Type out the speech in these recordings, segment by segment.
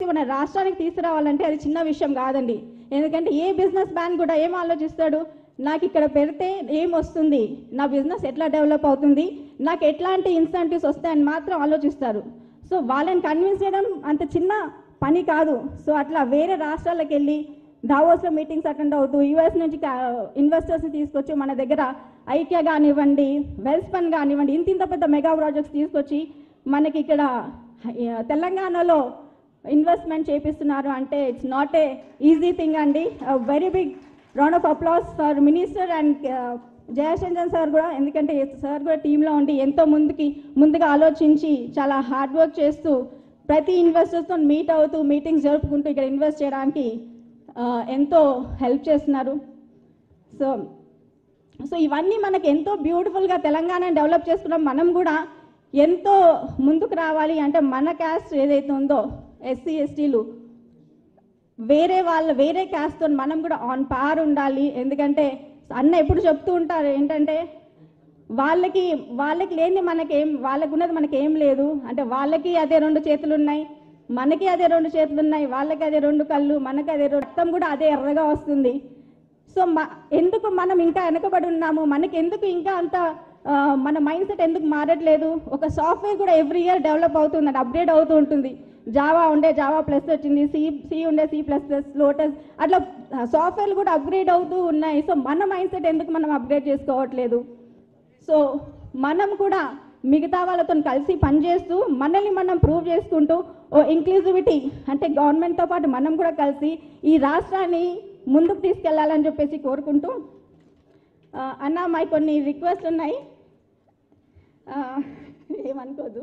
మన రాష్ట్రానికి తీసుకురావాలంటే అది చిన్న విషయం కాదండి ఎందుకంటే ఏ బిజినెస్ మ్యాన్ కూడా ఏం ఆలోచిస్తాడు నాకు ఇక్కడ పెడితే ఏం వస్తుంది నా బిజినెస్ ఎట్లా డెవలప్ అవుతుంది నాకు ఎట్లాంటి ఇన్సెంటివ్స్ వస్తాయని మాత్రం ఆలోచిస్తారు సో వాళ్ళని కన్విన్స్ చేయడం అంత చిన్న పని కాదు సో అట్లా వేరే రాష్ట్రాలకు వెళ్ళి దావోస్లో మీటింగ్స్ అటెండ్ అవుతూ యూఎస్ నుంచి ఇన్వెస్టర్స్ని తీసుకొచ్చి మన దగ్గర ఐక్య కానివ్వండి వెల్స్పన్ కానివ్వండి ఇంత ఇంత పెద్ద మెగా ప్రాజెక్ట్స్ తీసుకొచ్చి మనకి ఇక్కడ ఆ, తెలంగాణలో ఇన్వెస్ట్మెంట్ చేపిస్తున్నారు అంటే it's not a easy thing అండి very big round of applause for minister and Jayachandran sir కూడా ఎందుకంటే సార్ కూడా టీంలో ఉండి ఎంతో ముందుకి ముందుగా ఆలోచించి చాలా హార్డ్ వర్క్ చేస్తూ ప్రతి ఇన్వెస్టర్స్తో మీట్ అవుతూ మీటింగ్స్ జరుపుకుంటూ ఇక్కడ ఇన్వెస్ట్ చేయడానికి ఆ, ఎంతో హెల్ప్ చేస్తున్నారు సో సో ఇవన్నీ మనకి ఎంతో బ్యూటిఫుల్గా తెలంగాణని డెవలప్ చేసుకున్నాం మనం కూడా ఎంతో ముందుకు రావాలి అంటే మన క్యాస్ట్ ఏదైతే ఉందో ఎస్సీ ఎస్టీలు వేరే వాళ్ళ వేరే క్యాస్ట్తో మనం కూడా ఆన్ పార్ ఉండాలి ఎందుకంటే అన్న ఎప్పుడు చెప్తూ ఉంటారు ఏంటంటే వాళ్ళకి వాళ్ళకి లేని మనకేం వాళ్ళకు ఉన్నది మనకేం లేదు అంటే వాళ్ళకి అదే రెండు చేతులు ఉన్నాయి మనకి అదే రెండు చేతులు ఉన్నాయి వాళ్ళకి అదే రెండు కళ్ళు మనకి అదే రెండు- రక్తం కూడా అదే ఎర్రగా వస్తుంది సో మ ఎందుకు మనం ఇంకా వెనకబడి ఉన్నాము మనకి ఎందుకు ఇంకా అంత ఆ, మన మైండ్ సెట్ ఎందుకు మారట్లేదు ఒక సాఫ్ట్వేర్ కూడా ఎవ్రీ ఇయర్ డెవలప్ అవుతుంది అండ్ అప్డేట్ అవుతూ ఉంటుంది జావా ఉండే జావా ప్లస్ వచ్చింది సి సి ఉండే సి ప్లస్ ప్లస్ లోటస్ అట్లా సాఫ్ట్వేర్లు కూడా అప్గ్రేడ్ అవుతూ ఉన్నాయి సో మన మైండ్ సెట్ ఎందుకు మనం అప్గ్రేడ్ చేసుకోవట్లేదు సో మనం కూడా మిగతా వాళ్ళతో కలిసి పనిచేస్తూ మనల్ని మనం ప్రూవ్ చేసుకుంటూ ఓ ఇంక్లూజివిటీ అంటే గవర్నమెంట్తో పాటు మనం కూడా కలిసి ఈ రాష్ట్రాన్ని ముందుకు తీసుకెళ్లాలని చెప్పేసి కోరుకుంటూ ఆ, అన్న మా కొన్ని రిక్వెస్ట్ ఉన్నాయి ఆ, ఏమనుకోదు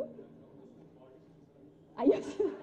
అయ్యో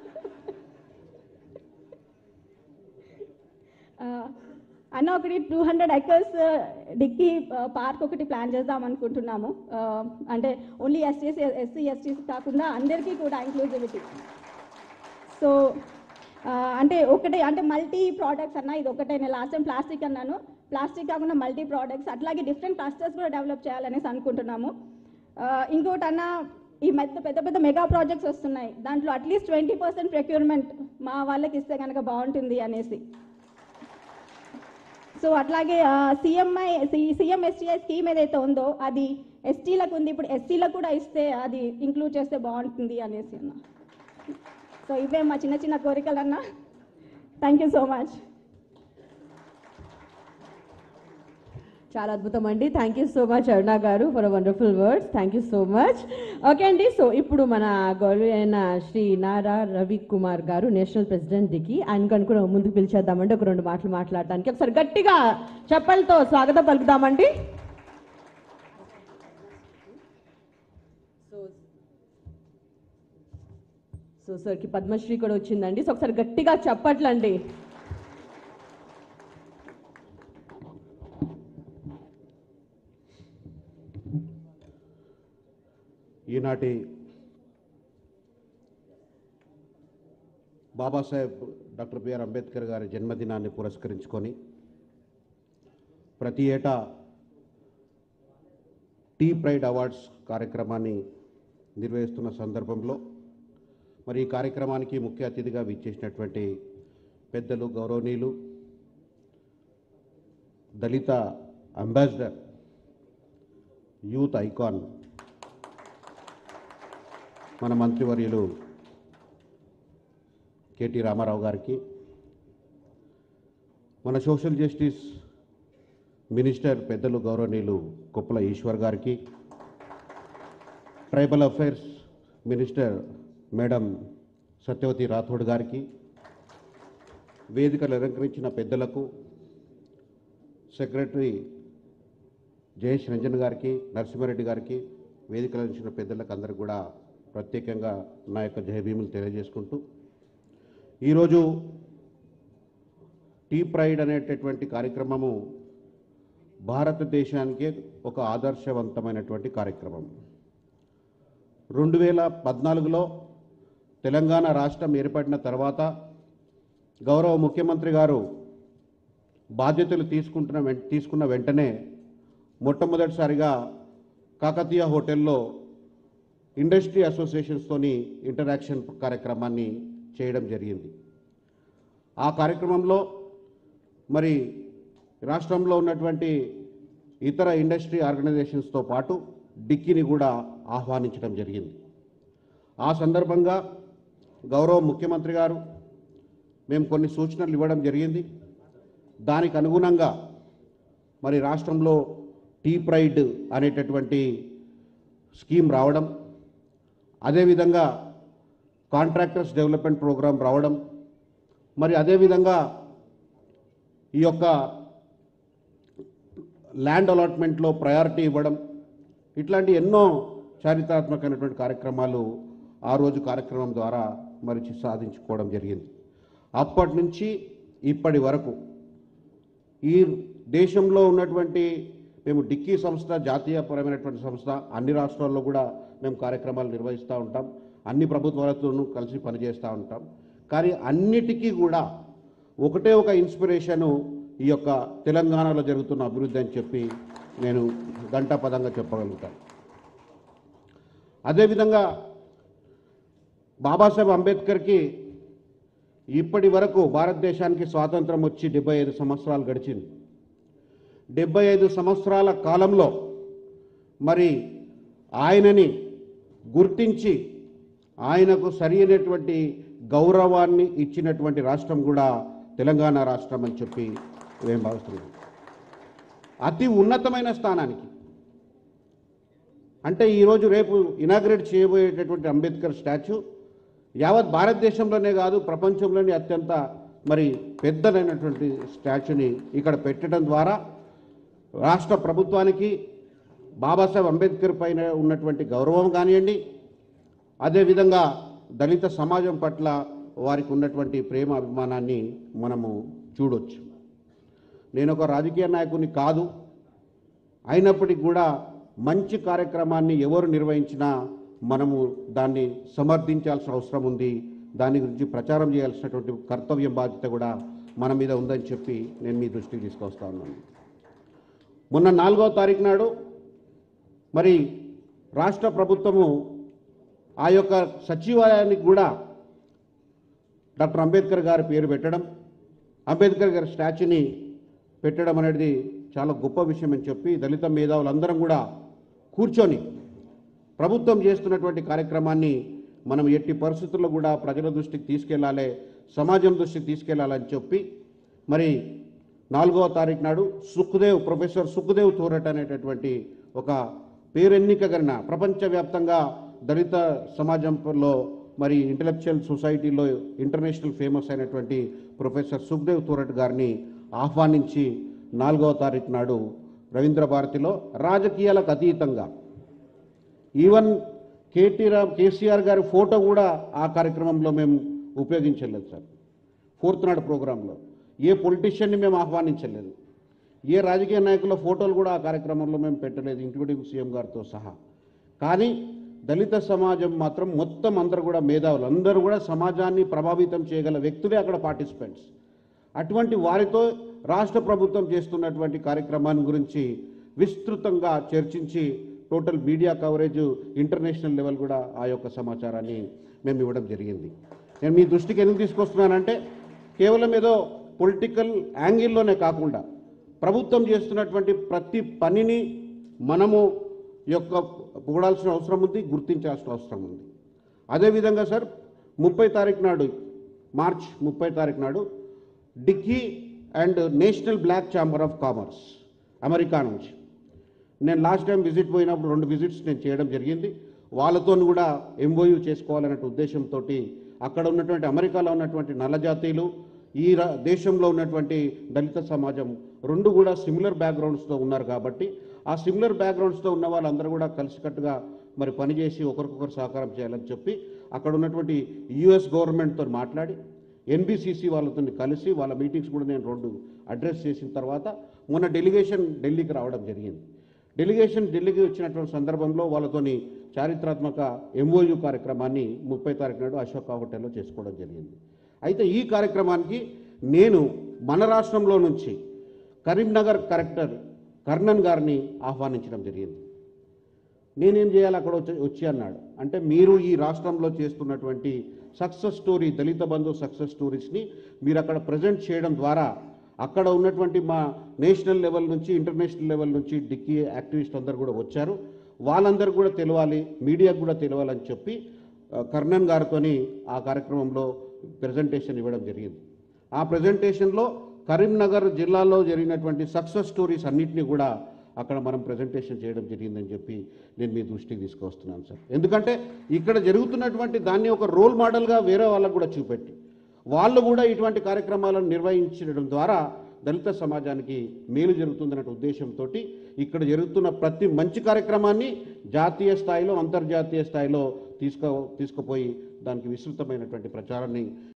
ఆ, అన్న ఒకటి two hundred acres DICCI park ఒకటి ప్లాన్ చేద్దాం అనుకుంటున్నాము ఆ, అంటే ఓన్లీ ఎస్టీస్ ఎస్సీ ఎస్టీస్ కాకుండా అందరికీ కూడా ఇంక్లూజివిటీ సో ఆ, అంటే ఒకటే అంటే మల్టీ ప్రోడక్ట్స్ అన్న ఇది ఒకటే నేను లాస్ట్ టైం ప్లాస్టిక్ అన్నాను ప్లాస్టిక్ కాకుండా మల్టీ ప్రోడక్ట్స్ అట్లాగే డిఫరెంట్ క్లస్టర్స్ కూడా డెవలప్ చేయాలనేసి అనుకుంటున్నాము ఆ, ఇంకోటి అన్న ఈ మధ్య పెద్ద పెద్ద మెగా ప్రాజెక్ట్స్ వస్తున్నాయి దాంట్లో అట్లీస్ట్ ట్వంటీ పర్సెంట్ ప్రొక్యూర్మెంట్ మా వాళ్ళకి ఇస్తే కనుక బాగుంటుంది అనేసి సో అట్లాగే సిఎంఐ సీఎం ఎస్టీఐ స్కీమ్ ఏదైతే ఉందో అది ఎస్టీలకు ఉంది ఇప్పుడు ఎస్సీలకు కూడా ఇస్తే అది ఇంక్లూడ్ చేస్తే బాగుంటుంది అనేసి అన్న సో ఇవే మా చిన్న చిన్న కోరికలు అన్న థ్యాంక్ యూ సో మచ్ చాలా అద్భుతం అండి thank you so much Aruna గారు for wonderful words thank you so much okay అండి సో ఇప్పుడు మన గౌరవ అయిన శ్రీ నారా రవి కుమార్ గారు నేషనల్ ప్రెసిడెంట్ దికి ఆయన కనుక కూడా ముందుకు పిలిచేద్దామండి ఒక రెండు మాటలు మాట్లాడడానికి ఒకసారి గట్టిగా చెప్పలతో స్వాగతం పలుకుదామండి సో సార్కి పద్మశ్రీ కూడా వచ్చిందండి సో ఒకసారి గట్టిగా చెప్పట్లండి ఈనాటి బాబాసాహెబ్ డాక్టర్ బిఆర్ అంబేద్కర్ గారి జన్మదినాన్ని పురస్కరించుకొని ప్రతి ఏటా టీ ప్రైడ్ అవార్డ్స్ కార్యక్రమాన్ని నిర్వహిస్తున్న సందర్భంలో మరి ఈ కార్యక్రమానికి ముఖ్య అతిథిగా విచ్చేసినటువంటి పెద్దలు గౌరవనీయులు దళిత అంబాసిడర్ యూత్ ఐకాన్ మన మంత్రివర్యులు కేటీ రామారావు గారికి మన సోషల్ జస్టిస్ మినిస్టర్ పెద్దలు గౌరవనీయులు కొప్పుల ఈశ్వర్ గారికి tribal affairs minister madam Satyavathi Rathod గారికి వేదికలు అలంకరించిన పెద్దలకు సెక్రటరీ జయేష్ రంజన్ గారికి నరసింహారెడ్డి గారికి వేదికలు అందించిన పెద్దలకు అందరికి కూడా ప్రత్యేకంగా నా యొక్క జయభీములు తెలియజేసుకుంటూ ఈరోజు టీ ప్రైడ్ అనేటటువంటి కార్యక్రమము భారతదేశానికే ఒక ఆదర్శవంతమైనటువంటి కార్యక్రమం రెండు వేల పద్నాలుగులో తెలంగాణ రాష్ట్రం ఏర్పడిన తర్వాత గౌరవ ముఖ్యమంత్రి గారు బాధ్యతలు తీసుకుంటున్న వెం తీసుకున్న వెంటనే మొట్టమొదటిసారిగా కాకతీయ హోటల్లో ఇండస్ట్రీ అసోసియేషన్స్తోని ఇంటరాక్షన్ కార్యక్రమాన్ని చేయడం జరిగింది ఆ కార్యక్రమంలో మరి రాష్ట్రంలో ఉన్నటువంటి ఇతర ఇండస్ట్రీ ఆర్గనైజేషన్స్తో పాటు డిక్కీని కూడా ఆహ్వానించడం జరిగింది ఆ సందర్భంగా గౌరవ ముఖ్యమంత్రి గారు మేము కొన్ని సూచనలు ఇవ్వడం జరిగింది దానికి అనుగుణంగా మరి రాష్ట్రంలో టీ ప్రైడ్ అనేటటువంటి స్కీమ్ రావడం అదేవిధంగా కాంట్రాక్టర్స్ డెవలప్మెంట్ ప్రోగ్రాం రావడం మరి అదేవిధంగా ఈ యొక్క ల్యాండ్ అలాట్మెంట్లో ప్రయారిటీ ఇవ్వడం ఇట్లాంటి ఎన్నో చారిత్రాత్మకమైనటువంటి కార్యక్రమాలు ఆ రోజు కార్యక్రమం ద్వారా మరి చి- సాధించుకోవడం జరిగింది అప్పటి నుంచి ఇప్పటి వరకు ఈ దేశంలో ఉన్నటువంటి మేము డిక్కీ సంస్థ జాతీయపరమైనటువంటి సంస్థ అన్ని రాష్ట్రాల్లో కూడా మేము కార్యక్రమాలు నిర్వహిస్తూ ఉంటాం అన్ని ప్రభుత్వాలతోనూ కలిసి పనిచేస్తూ ఉంటాం కానీ అన్నిటికీ కూడా ఒకటే ఒక ఇన్స్పిరేషను ఈ యొక్క తెలంగాణలో జరుగుతున్న అభివృద్ధి అని చెప్పి నేను గంటాపదంగా చెప్పగలుగుతాను అదేవిధంగా బాబాసాహెబ్ అంబేద్కర్కి ఇప్పటి వరకు భారతదేశానికి స్వాతంత్రం వచ్చి డెబ్బై ఐదు సంవత్సరాలు గడిచింది డెబ్బై ఐదు సంవత్సరాల కాలంలో మరి ఆయనని గుర్తించి ఆయనకు సరి అయినటువంటి గౌరవాన్ని ఇచ్చినటువంటి రాష్ట్రం కూడా తెలంగాణ రాష్ట్రం అని చెప్పి మేము భావిస్తున్నాం అతి ఉన్నతమైన స్థానానికి అంటే ఈరోజు రేపు ఇనాగ్రేట్ చేయబోయేటటువంటి అంబేద్కర్ స్టాచ్యూ యావత్ భారతదేశంలోనే కాదు ప్రపంచంలోనే అత్యంత మరి పెద్దదైనటువంటి స్టాచ్యూని ఇక్కడ పెట్టడం ద్వారా రాష్ట్ర ప్రభుత్వానికి బాబాసాహెబ్ అంబేద్కర్ పైన ఉన్నటువంటి గౌరవం కానివ్వండి అదేవిధంగా దళిత సమాజం పట్ల వారికి ఉన్నటువంటి ప్రేమ అభిమానాన్ని మనము చూడొచ్చు నేను ఒక రాజకీయ నాయకుని కాదు అయినప్పటికీ కూడా మంచి కార్యక్రమాన్ని ఎవరు నిర్వహించినా మనము దాన్ని సమర్థించాల్సిన అవసరం ఉంది దాని గురించి ప్రచారం చేయాల్సినటువంటి కర్తవ్యం బాధ్యత కూడా మన మీద ఉందని చెప్పి నేను మీ దృష్టికి తీసుకొస్తా ఉన్నాను మొన్న నాలుగో తారీఖు నాడు మరి రాష్ట్ర ప్రభుత్వము ఆ యొక్క సచివాలయానికి కూడా డాక్టర్ అంబేద్కర్ గారి పేరు పెట్టడం అంబేద్కర్ గారి స్టాచ్యూని పెట్టడం అనేది చాలా గొప్ప విషయం అని చెప్పి దళిత మేధావులందరం కూడా కూర్చొని ప్రభుత్వం చేస్తున్నటువంటి కార్యక్రమాన్ని మనం ఎట్టి పరిస్థితుల్లో కూడా ప్రజల దృష్టికి తీసుకెళ్లాలి సమాజం దృష్టికి తీసుకెళ్లాలని చెప్పి మరి నాలుగవ తారీఖు నాడు సుఖ్దేవ్ ప్రొఫెసర్ సుఖ్దేవ్ తోరట్ అనేటటువంటి ఒక పేరెన్నికగలిగిన ప్రపంచవ్యాప్తంగా దళిత సమాజంలో మరి ఇంటలెక్చువల్ సొసైటీలో ఇంటర్నేషనల్ ఫేమస్ అయినటువంటి ప్రొఫెసర్ సుఖ్దేవ్ తోరట్ గారిని ఆహ్వానించి నాలుగవ తారీఖు నాడు రవీంద్ర భారతిలో రాజకీయాలకు అతీతంగా ఈవెన్ కేటీఆర్ కేసీఆర్ గారి ఫోటో కూడా ఆ కార్యక్రమంలో మేము ఉపయోగించలేదు సార్ ఫోర్త్ నాడు ప్రోగ్రాంలో ఏ పొలిటీషియన్ని మేము ఆహ్వానించలేదు ఏ రాజకీయ నాయకుల ఫోటోలు కూడా ఆ కార్యక్రమంలో మేము పెట్టలేదు ఇంక్లూడింగ్ సీఎం గారితో సహా కానీ దళిత సమాజం మాత్రం మొత్తం అందరూ కూడా మేధావులు అందరూ కూడా సమాజాన్ని ప్రభావితం చేయగల వ్యక్తులే అక్కడ పార్టిసిపెంట్స్ అటువంటి వారితో రాష్ట్ర ప్రభుత్వం చేస్తున్నటువంటి కార్యక్రమాన్ని గురించి విస్తృతంగా చర్చించి total media coverage international level కూడా ఆ యొక్క సమాచారాన్ని మేము ఇవ్వడం జరిగింది నేను మీ దృష్టికి ఎందుకు తీసుకొస్తున్నానంటే కేవలం ఏదో పొలిటికల్ యాంగిల్లోనే కాకుండా ప్రభుత్వం చేస్తున్నటువంటి ప్రతి పనిని మనము యొక్క పొగడాల్సిన అవసరం ఉంది గుర్తించాల్సిన అవసరం ఉంది అదేవిధంగా సార్ ముప్పై తారీఖు నాడు మార్చ్ ముప్పై తారీఖు నాడు DICCI and national black chamber of commerce America నుంచి నేను లాస్ట్ టైం విజిట్ పోయినప్పుడు రెండు విజిట్స్ నేను చేయడం జరిగింది వాళ్ళతో కూడా ఎంఓయూ చేసుకోవాలనే ఉద్దేశంతో అక్కడ ఉన్నటువంటి అమెరికాలో ఉన్నటువంటి నల్లజాతీయులు ఈ రా- దేశంలో ఉన్నటువంటి దళిత సమాజం రెండు కూడా సిమిలర్ బ్యాక్గ్రౌండ్స్తో ఉన్నారు కాబట్టి ఆ సిమిలర్ బ్యాక్గ్రౌండ్స్తో ఉన్న వాళ్ళందరూ కూడా కలిసికట్టుగా మరి పనిచేసి ఒకరికొకరు సహకారం చేయాలని చెప్పి అక్కడ ఉన్నటువంటి యుఎస్ గవర్నమెంట్తో మాట్లాడి ఎన్బిసిసి వాళ్ళతో కలిసి వాళ్ళ మీటింగ్స్ కూడా నేను రెండు అడ్రస్ చేసిన తర్వాత మొన్న డెలిగేషన్ ఢిల్లీకి రావడం జరిగింది డెలిగేషన్ ఢిల్లీకి వచ్చినటువంటి సందర్భంలో వాళ్ళతోని చారిత్రాత్మక ఎంఓయు కార్యక్రమాన్ని ముప్పై తారీఖు నాడు అశోక హోటల్లో చేసుకోవడం జరిగింది అయితే ఈ కార్యక్రమానికి నేను మన రాష్ట్రంలో నుంచి కరీంనగర్ కలెక్టర్ కర్ణన్ గారిని ఆహ్వానించడం జరిగింది నేనేం చేయాలి అక్కడ వచ్చి వచ్చి అన్నాడు అంటే మీరు ఈ రాష్ట్రంలో చేస్తున్నటువంటి success story Dalit Bandhu success స్టోరీస్ని మీరు అక్కడ ప్రజెంట్ చేయడం ద్వారా అక్కడ ఉన్నటువంటి మా నేషనల్ లెవెల్ నుంచి ఇంటర్నేషనల్ లెవెల్ నుంచి డిక్కీ యాక్టివిస్ట్ అందరు కూడా వచ్చారు వాళ్ళందరూ కూడా తెలవాలి మీడియాకు కూడా తెలవాలని చెప్పి ఆ, కర్ణన్ గారితోని ఆ కార్యక్రమంలో ప్రజెంటేషన్ ఇవ్వడం జరిగింది ఆ ప్రజెంటేషన్లో కరీంనగర్ జిల్లాలో జరిగినటువంటి సక్సెస్ స్టోరీస్ అన్నింటినీ కూడా అక్కడ మనం ప్రజెంటేషన్ చేయడం జరిగిందని చెప్పి నేను మీ దృష్టికి తీసుకొస్తున్నాను సార్ ఎందుకంటే ఇక్కడ జరుగుతున్నటువంటి దాన్ని ఒక రోల్ మోడల్గా వేరే వాళ్ళకు కూడా చూపెట్టి వాళ్ళు కూడా ఇటువంటి కార్యక్రమాలను నిర్వహించడం ద్వారా దళిత సమాజానికి మేలు జరుగుతుందనే ఉద్దేశంతో ఇక్కడ జరుగుతున్న ప్రతి మంచి కార్యక్రమాన్ని జాతీయ స్థాయిలో అంతర్జాతీయ స్థాయిలో తీసుకో తీసుకుపోయి దానికి విస్తృతమైనటువంటి ప్రచారాన్ని